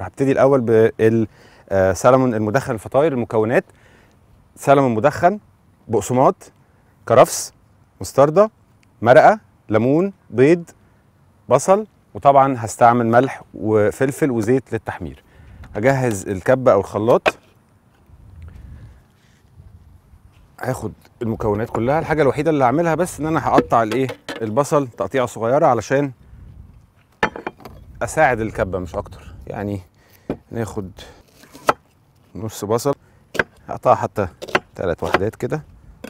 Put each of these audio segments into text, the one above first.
النار هبتدي الاول بالسلمون المدخن الفطاير المكونات سلمون مدخن بقسماط كرفس مستردة مرقة ليمون بيض بصل وطبعا هستعمل ملح وفلفل وزيت للتحمير هجهز الكبة او الخلاط هاخد المكونات كلها الحاجة الوحيدة اللي هعملها بس ان انا هقطع الايه البصل تقطيعة صغيرة علشان اساعد الكبة مش اكتر يعني ناخد نص بصل هقطعها حتى ثلاث وحدات كده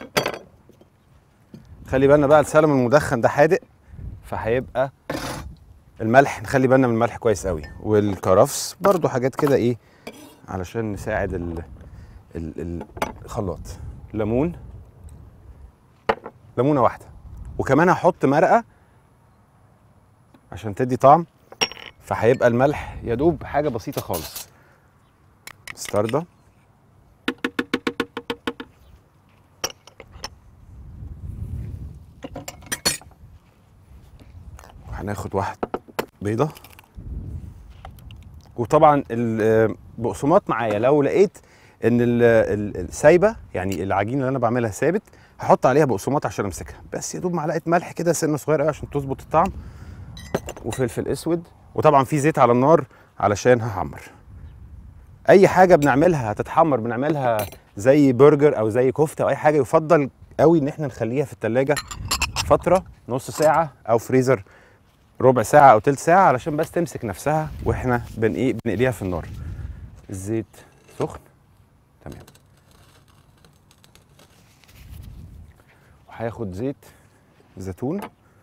خلي بالنا بقى السلمون المدخن ده حادق فهيبقى الملح نخلي بالنا من الملح كويس قوي والكرفس برضو حاجات كده ايه علشان نساعد ال ال الخلاط ليمون ليمونه واحده وكمان هحط مرقه عشان تدي طعم فهيبقى الملح يا دوب حاجه بسيطه خالص مستردة هناخد واحد بيضة وطبعا البقسماط معايا لو لقيت ان ال- ال- السايبه يعني العجينه اللي انا بعملها ثابت هحط عليها بقسماط عشان امسكها بس يا دوب معلقه ملح كده سنه صغيره قوي عشان تظبط الطعم وفلفل اسود وطبعا في زيت على النار علشان هحمر اي حاجه بنعملها هتتحمر بنعملها زي برجر او زي كفته او اي حاجه يفضل قوي ان احنا نخليها في التلاجة فتره نص ساعه او فريزر ربع ساعه او تلت ساعه علشان بس تمسك نفسها واحنا بن ايه بنقليها في النار الزيت سخن تمام وهاخد زيت زيتون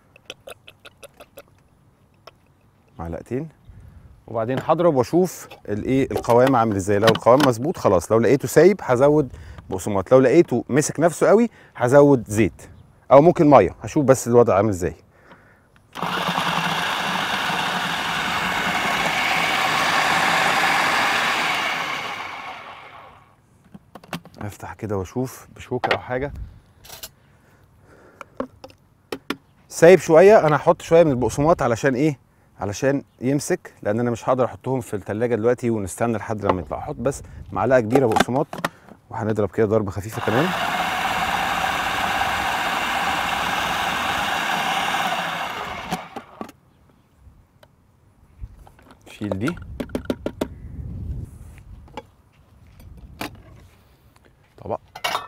معلقتين وبعدين هضرب واشوف الايه القوام عامل ازاي لو القوام مظبوط خلاص لو لقيته سايب هزود بقسماط لو لقيته مسك نفسه قوي هزود زيت او ممكن ميه هشوف بس الوضع عامل ازاي افتح كده واشوف بشوكه او حاجه سايب شويه انا هحط شويه من البقسماط علشان ايه علشان يمسك لان انا مش هقدر احطهم في التلاجة دلوقتي ونستنى لحد لما يطلع احط بس معلقه كبيره بقسماط وهنضرب كده ضربه خفيفه كمان شيل دي طبق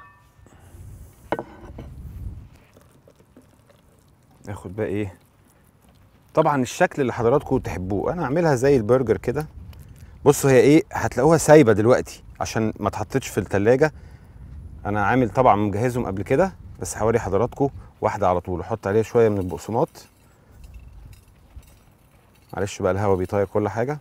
ناخد بقى ايه طبعا الشكل اللي حضراتكم تحبوه انا اعملها زي البرجر كده بصوا هي ايه هتلاقوها سايبه دلوقتي عشان ما اتحطتش في التلاجة انا عامل طبعا مجهزهم قبل كده بس هوري حضراتكم واحده على طول احط عليها شويه من البقسماط معلش بقى الهوا بيطير كل حاجه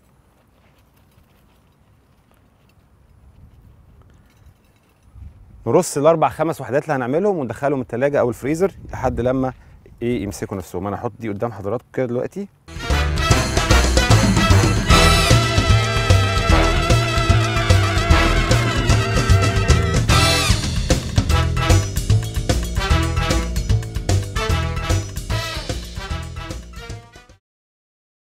نرص الاربع خمس وحدات اللي هنعملهم وندخلهم التلاجة او الفريزر لحد لما ايه يمسكوا نفسهم انا هحط دي قدام حضراتكم كده دلوقتي